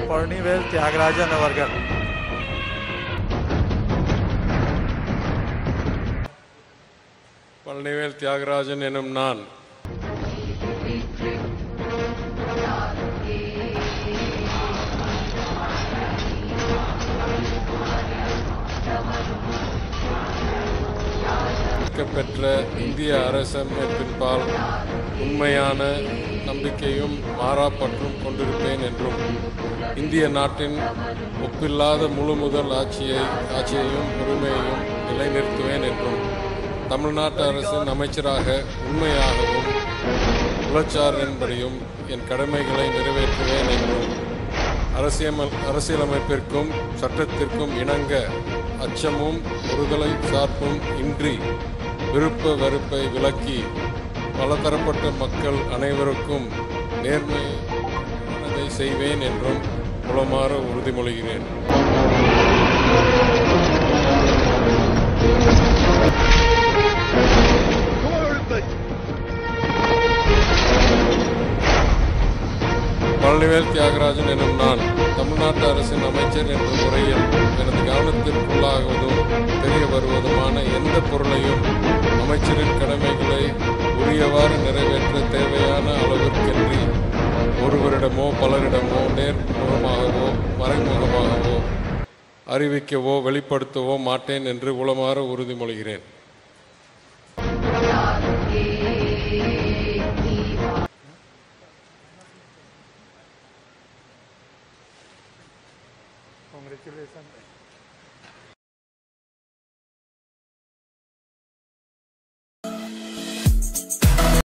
பழனிவேல் தியாகராஜன் அவர்கள் பழனிவேல் தியாகராஜன் எனும் நான் பெற்ற இந்திய அரசமைப்பின்பால் உண்மையான நம்பிக்கையும் மாறாப்பற்றும் கொண்டிருப்பேன் என்றும் இந்திய நாட்டின் ஒப்பில்லாத முழு முதல் ஆட்சியை ஆட்சியையும் உரிமையையும் நிலைநிறுத்துவேன் என்றும் தமிழ்நாட்டு அரசின் அமைச்சராக உண்மையாகவும் உளச்சாரின்படியும் என் கடமைகளை நிறைவேற்றுவேன் என்றும் அரசியல் அரசியலமைப்பிற்கும் சட்டத்திற்கும் இணங்க அச்சமும் ஒருதலை சார்பும் இன்றி விருப்ப வெறுப்பை விலக்கி பலதரப்பட்ட மக்கள் அனைவருக்கும் நேர்மையானதை செய்வேன் என்றும் உளமாற உறுதிமொழிகிறேன் பழனிவேல் தியாகராஜன் எனும் நான் தமிழ்நாட்டு அரசின் அமைச்சர் என்ற முறையில் எனது கவனத்திற்குள்ளாகுவதும் தெரிய வருவதுமான எந்த பொருளையும் அமைச்சரின் கடமைகளை உரியவாறு நிறைவேற்ற தேவையான அளவிற்கன்றி ஒருவரிடமோ பலரிடமோ நேர்முகமாகவோ மறைமுகமாகவோ அறிவிக்கவோ வெளிப்படுத்தவோ மாட்டேன் என்று உளமாற உறுதிமொழிகிறேன் Congratulations.